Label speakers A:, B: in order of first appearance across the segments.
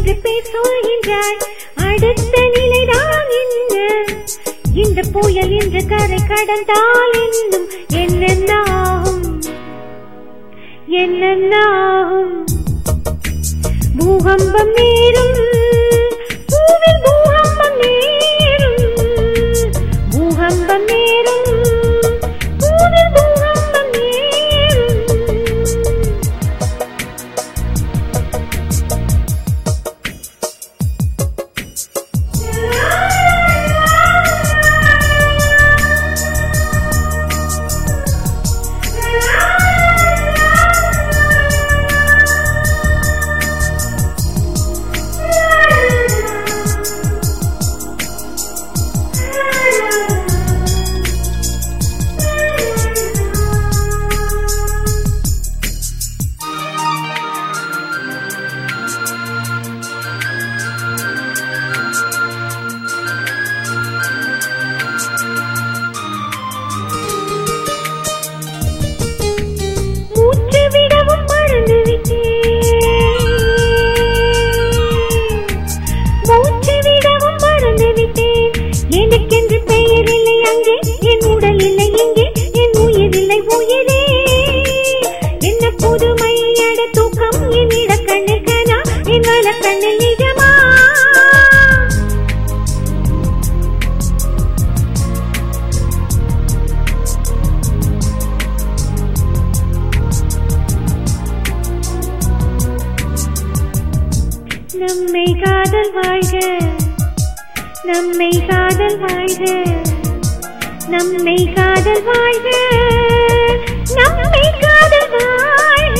A: என்று பேர் சொல்கின்றாய் அடுத்த நிலைதான் என்ன இந்த புயல் என்று கரை கடந்தால் இன்னும் என்னென்ன ஆகும் என்னென்ன ஆகும் பூகம்பம் நேரும் பூவில் பூகம்பம் நேரும் பூகம்பம் நேரும் பூவில் பூகம்பம் நேரும் மூச்சு விடவும் மறந்து விட்டேன் மூச்சு விடவும் மறந்து விட்டேன் எனக்கென்று பெயர் இல்லை அங்கே என் உடல் இல்லை இங்கே என் உயிர் இல்லை உயிரே என்ன புதுமை அட தூக்கம் என் இடக்கண்ணில் கனா என் வலக்கண்ணில் நிஜமா நம்மை காதல் வாழ்க நம்மை காதல் வாழ்க நம்மை காதல் வாழ்க நம்மை காதல் வாழ்க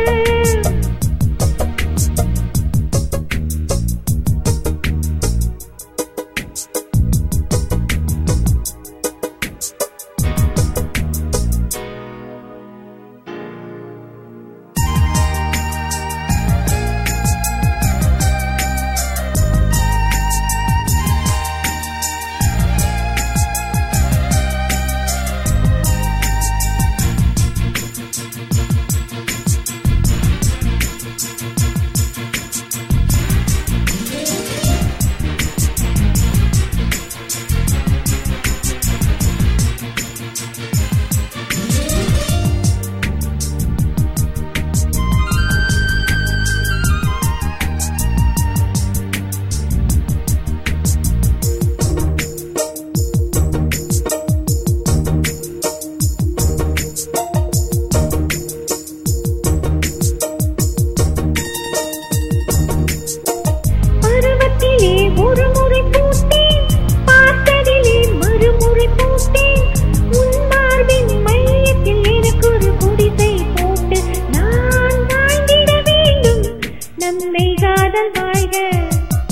A: பருவத்திலே ஒரு முறை பூத்தேன் பார்த்ததிலே மறுமுறை பூத்தேன் உன் மார்பின் மையத்தில் எனக்கு ஒரு குடிசை போட்டு நான் வாழ்ந்திட வேண்டும் நம்மை காதல் வாழ்க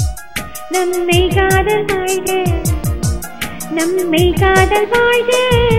A: நம்மை காதல் வாழ்க நம்மை காதல் வாழ்க